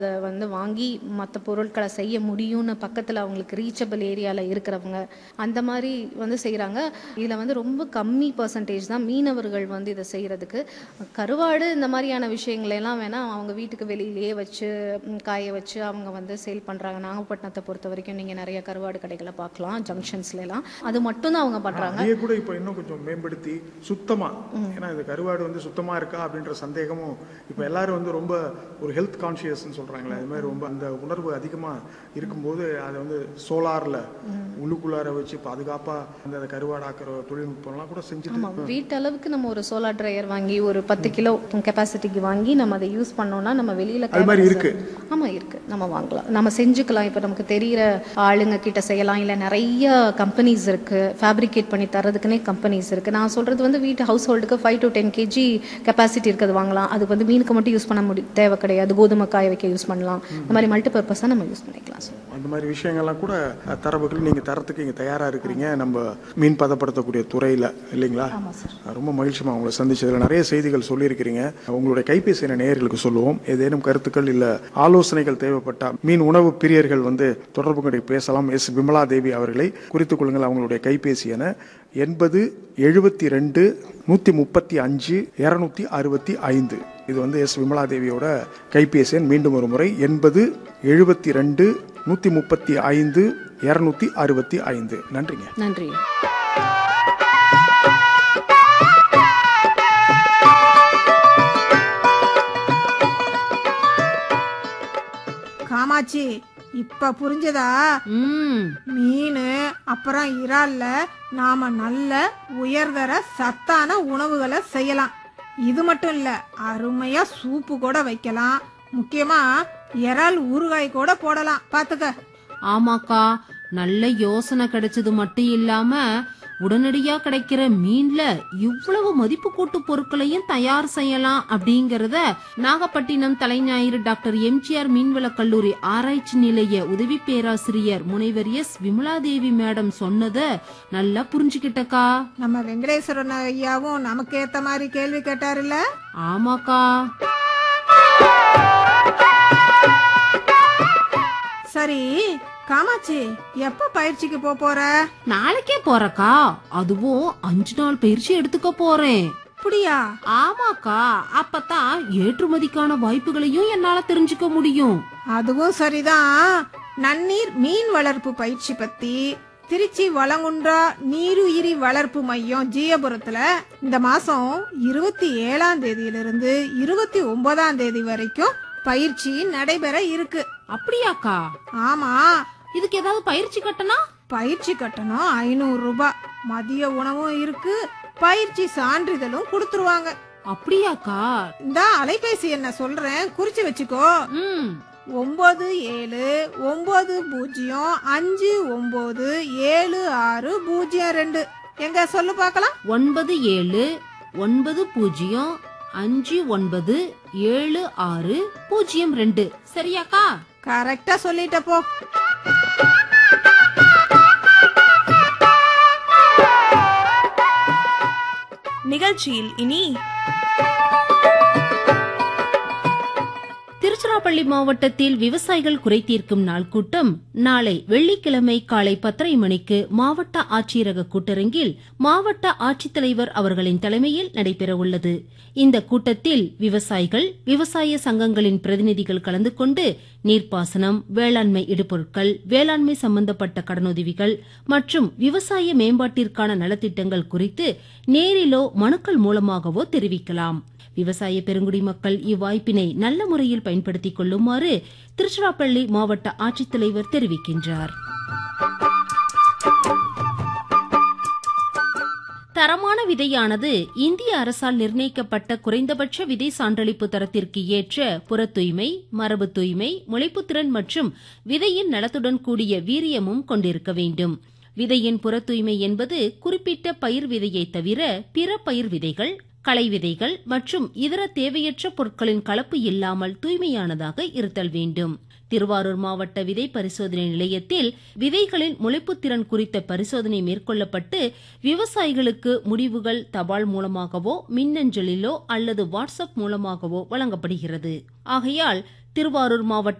அதை வந்து வாங்கி மற்ற பொருட்களை செய்ய முடியும்னு பக்கத்தில் அவங்களுக்கு ரீச்சபிள் ஏரியாவில் இருக்கிறவங்க அந்த மாதிரி வந்து செய்கிறாங்க இதில் வந்து ரொம்ப கம்மி பர்சன்டேஜ் தான் மீனவர்கள் வந்து இதை செய்கிறதுக்கு கருவாடு இந்த மாதிரியான விஷயங்களை எல்லாம் வேணால் அவங்க வீட்டுக்கு வெளியிலேயே வச்சு ம், காய வச்சு அவங்க வந்து சேல் பண்ணுறாங்க நாகப்பட்டினத்தை பொறுத்த வரைக்கும் நீங்கள் நிறைய கருவாடு கடைகளை பார்க்கலாம் ஜங்ஷன்ஸ்ல எல்லாம் அது மட்டும்தான் அவங்க பண்ணுறாங்க அதையே கூட இப்போ இன்னும் கொஞ்சம் மேம்படுத்தி சுத்தமா ஏன்னா இந்த கருவாடு வந்து சுத்தமா இருக்கா அப்படின்ற சந்தேகமும் இப்போ எல்லாரும் வந்து ரொம்ப ஒரு ஹெல்த் கான்சியஸ்னு சொல்றாங்களே அது மாதிரி ரொம்ப அந்த உணர்வு அதிகமா இருக்கும்போது அதை வந்து சோலார்ல உள்ளுக்குள்ளார வச்சு பாதுகாப்பா அந்த அந்த கருவாடாக்குற தொழில்நுட்பம்லாம் கூட செஞ்சுட்டு ஆமாம் வீட்டளவுக்கு நம்ம ஒரு சோலார் ட்ரையர் வாங்கி ஒரு பத்து கிலோ கெப்பாசிட்டிக்கு வாங்கி நம்ம அதை யூஸ் பண்ணோம்னா நம்ம வெளியில அது மாதிரி cameras- இருக்கு. ஆமா இருக்கு நம்ம வாங்கலாம் நம்ம செஞ்சுக்கலாம் இப்போ நமக்கு தெரியிற ஆளுங்க கிட்ட செய்யலாம் இல்ல நிறைய கம்பெனிஸ் இருக்கு ஃபேப்ரிகேட் பண்ணி தரதுக்குனே கம்பெனிஸ் இருக்கு நான் சொல்றது வந்து வீட்டு ஹவுஸ் ஹோல்டுக்கு five to ten KG capacity இருக்கிறது வாங்கலாம் அது வந்து மீனுக்கு மட்டும் யூஸ் பண்ண முடி தேவை கிடையாது கோதுமை காய வைக்க யூஸ் பண்ணலாம் இந்த மாதிரி மல்டி பர்பஸாக நம்ம யூஸ் பண்ணிக்கலாம் சார் அந்த மாதிரி விஷயங்கள்லாம் கூட அஹ், தரவுகள் நீங்க தரத்துக்கு இங்க தயாரா இருக்கிறீங்க நம்ம மீன் பதப்படுத்தக்கூடிய துறையில இல்லைங்களா ஆமா சார் அஹ், ரொம்ப மகிழ்ச்சிமா உங்களை சந்திச்சதுல நிறைய செய்திகள் சொல்லியிருக்கிறீங்க உங்களுடைய கைபேசி என நேயர்களுக்கு சொல்லுவோம் ஏதேனும் கருத்துக்கள் இல்ல ஆலோசனைகள் தேவைப்பட்டா மீன் உணவு பிரியர்கள் வந்து தொடர்பு கொண்டு பேசலாம் எஸ் விமலா தேவி அவர்களை குறித்துக் கொள்ளுங்கள் அவங்களுடைய கைபேசி என எண்பது எழுபத்தி ரெண்டு நூத்தி முப்பத்தி அஞ்சு இருநூத்தி அறுபத்தி ஐந்து இது வந்து எஸ் விமலா தேவியோட கைபேசி எண் மீண்டும் ஒரு முறை எண்பது எழுபத்தி ரெண்டு நூத்தி முப்பத்தி ஐந்து இருநூத்தி அறுபத்தி ஐந்து நன்றிங்க நன்றி காமாட்சி இப்ப புரிஞ்சதா ம் மீன் அப்புறம் இறால்ல நாம நல்ல உயர்தர சத்தான உணவுகளை செய்யலாம் இது மட்டும் இல்ல அருமையா சூப்பு கூட வைக்கலாம் முக்கியமா இறால் ஊறுகாய் கூட போடலாம் பாத்துக்க ஆமாக்கா நல்ல யோசனை கிடைச்சது மட்டும் இல்லாம உடனடியா கிடைக்கிற மீன்ல இவ்வளவு மதிப்பு கூட்டு பொருட்களையும் தயார் செய்யலாம் அப்படிங்கறத நாகப்பட்டினம் தலைஞாயிறு டாக்டர் எம்ஜிஆர் மீன்வள கல்லூரி ஆராய்ச்சி நிலைய உதவி பேராசிரியர் முனைவர் எஸ் விமலாதேவி மேடம் சொன்னத நல்லா புரிஞ்சுக்கிட்டக்கா நம்ம வெங்கடேஸ்வரன் ஐயாவும் நமக்கு ஏத்த மாதிரி கேள்வி கேட்டாருல்ல ஆமாக்கா சரி காமாட்சி எப்ப பயிற்சிக்கு போப் போற நாளைக்கே போறக்கா அதுவும் அஞ்சு நாள் பயிற்சி எடுத்துக்க போறேன் அப்படியா ஆமாக்கா அப்பதான் ஏற்றுமதிக்கான வாய்ப்புகளையும் என்னால தெரிஞ்சுக்க முடியும் அதுவும் சரிதான் நன்னீர் மீன் வளர்ப்பு பயிற்சி பத்தி திருச்சி வளங்குன்றா நீருயிரி வளர்ப்பு மையம் ஜீயபுரத்துல இந்த மாசம் இருபத்தி ஏழாம் தேதியிலிருந்து இருபத்தி ஒன்பதாம் தேதி வரைக்கும் பயிற்சி நடைபெற இருக்கு அப்படியாக்கா ஆமா இதுக்கு ஏதாவது பயிற்சி கட்டணா பயிற்சி கட்டணம் ஐநூறு ரூபாய் மதிய உணவும் இருக்கு பயிற்சி சான்றிதழும் கொடுத்துருவாங்க அப்படியாக்கா இந்த அலைபேசி என்ன சொல்றேன் குறிச்சு வச்சுக்கோ ம் ஒன்பது ஏழு ஒன்பது பூஜ்ஜியம் அஞ்சு ஒன்பது ஏழு ஆறு பூஜ்ஜியம் ரெண்டு எங்க சொல்லு பார்க்கலாம் ஒன்பது ஏழு ஒன்பது பூஜ்ஜியம் அஞ்சு ஒன்பது ஏழு ஆறு பூஜ்ஜியம் ரெண்டு சரியாக்கா கரெக்டா சொல்லிட்ட போ நிகழ்ச்சியில் இனி திருச்சிராப்பள்ளி மாவட்டத்தில் விவசாயிகள் குறை தீர்க்கும் நாள் கூட்டம் நாளை வெள்ளிக்கிழமை காலை பத்தரை மணிக்கு மாவட்ட ஆட்சியரக கூட்டரங்கில் மாவட்ட ஆட்சித்தலைவர் அவர்களின் தலைமையில் நடைபெறவுள்ளது இந்த கூட்டத்தில் விவசாயிகள் விவசாய சங்கங்களின் பிரதிநிதிகள் கலந்து கொண்டு நீர்ப்பாசனம் வேளாண்மை இடுபொருட்கள் வேளாண்மை சம்பந்தப்பட்ட கடனுதவிகள் மற்றும் விவசாய மேம்பாட்டிற்கான நலத்திட்டங்கள் குறித்து நேரிலோ மனுக்கள் மூலமாகவோ தெரிவிக்கலாம் விவசாய பெருங்குடி மக்கள் இவ்வாய்ப்பினை நல்ல முறையில் பயன்படுத்திக் கொள்ளுமாறு திருச்சிராப்பள்ளி மாவட்ட ஆட்சித்தலைவர் தெரிவிக்கின்றார் தரமான விதையானது இந்திய அரசால் நிர்ணயிக்கப்பட்ட குறைந்தபட்ச விதை சான்றளிப்பு தரத்திற்கு ஏற்ற புற தூய்மை மரபு தூய்மை முளைப்புத்திறன் மற்றும் விதையின் நலத்துடன் கூடிய வீரியமும் கொண்டிருக்க வேண்டும் விதையின் புற தூய்மை என்பது குறிப்பிட்ட பயிர் விதையை தவிர பிற பயிர் விதைகள் களை விதைகள் மற்றும் இதர தேவையற்ற பொருட்களின் கலப்பு இல்லாமல் தூய்மையானதாக இருத்தல் வேண்டும் திருவாரூர் மாவட்ட விதை பரிசோதனை நிலையத்தில் விதைகளின் முளைப்புத்திறன் குறித்த பரிசோதனை மேற்கொள்ளப்பட்டு விவசாயிகளுக்கு முடிவுகள் தபால் மூலமாகவோ மின்னஞ்சலிலோ அல்லது வாட்ஸ்அப் மூலமாகவோ வழங்கப்படுகிறது ஆகையால் திருவாரூர் மாவட்டம்